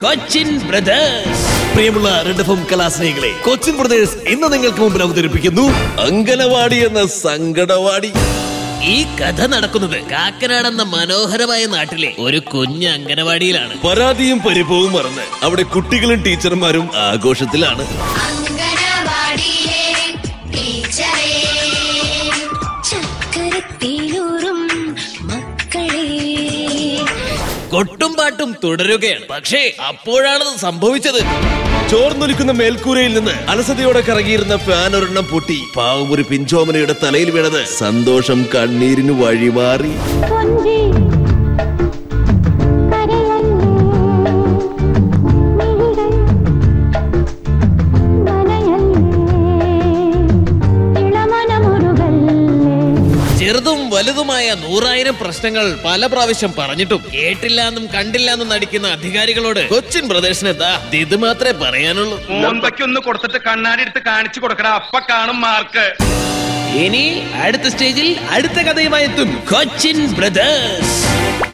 Cochin brothers പ്രിയമുള്ള red F M കലാസ്നേഹികളെ Cochin brothers ഇന്ന് നിങ്ങൾക്ക് മുമ്പിൽ അവതരിപ്പിക്കുന്നു അങ്കനവാടി എന്ന സങ്കടവാടി ഈ കഥ നടക്കുന്നത് കാക്കനാട് എന്ന മനോഹരമായ നാട്ടിലെ ഒരു കുഞ്ഞ് അംഗനവാടിയിലാണ് പരാതിയും പരിഭവവും മറന്ന് അവിടെ കുട്ടികളും ടീച്ചർമാരും ആഘോഷത്തിലാണ് അങ്കനവാടിയിലെ ടീച്ചറേ ചക്കരത്തിലൂറും മക്കളെ കൊട്ടും പാട്ടും തുടരുകയാണ് പക്ഷേ അപ്പോഴാണത് സംഭവിച്ചത് ചോർന്നൊലിക്കുന്ന മേൽക്കൂരയിൽ നിന്ന് അലസതയോടെ കറങ്ങിയിരുന്ന ഫാൻ ഒരെണ്ണം പൊട്ടി പാവം ഒരു പിഞ്ചോമനയുടെ തലയിൽ വീണത് സന്തോഷം കണ്ണീരിന് വഴിമാറി കൊഞ്ചി കരയല്ലേ മിഴികൾ നനയല്ലേ ഇളമനമുരുകല്ലേ ചെറുതും വലുതുമായ നൂറായിരം പ്രശ്നങ്ങൾ പല പ്രാവശ്യം പറഞ്ഞിട്ടും കേട്ടില്ല എന്നും കണ്ടില്ല എന്നും നടിക്കുന്ന അധികാരികളോട് കൊച്ചിൻ ബ്രദേഴ്സിന് എന്താ ഇത് മാത്രമേ പറയാനുള്ളൂ മോന്തയ്ക്കൊന്ന് കൊടുത്തിട്ട് കണ്ണാടി എടുത്ത് കാണിച്ചു കൊടുക്കടാ അപ്പ കാണും മാർക്ക് ഇനി അടുത്ത സ്റ്റേജിൽ അടുത്ത കഥയുമായി എത്തും കൊച്ചിൻ ബ്രദേഴ്സ്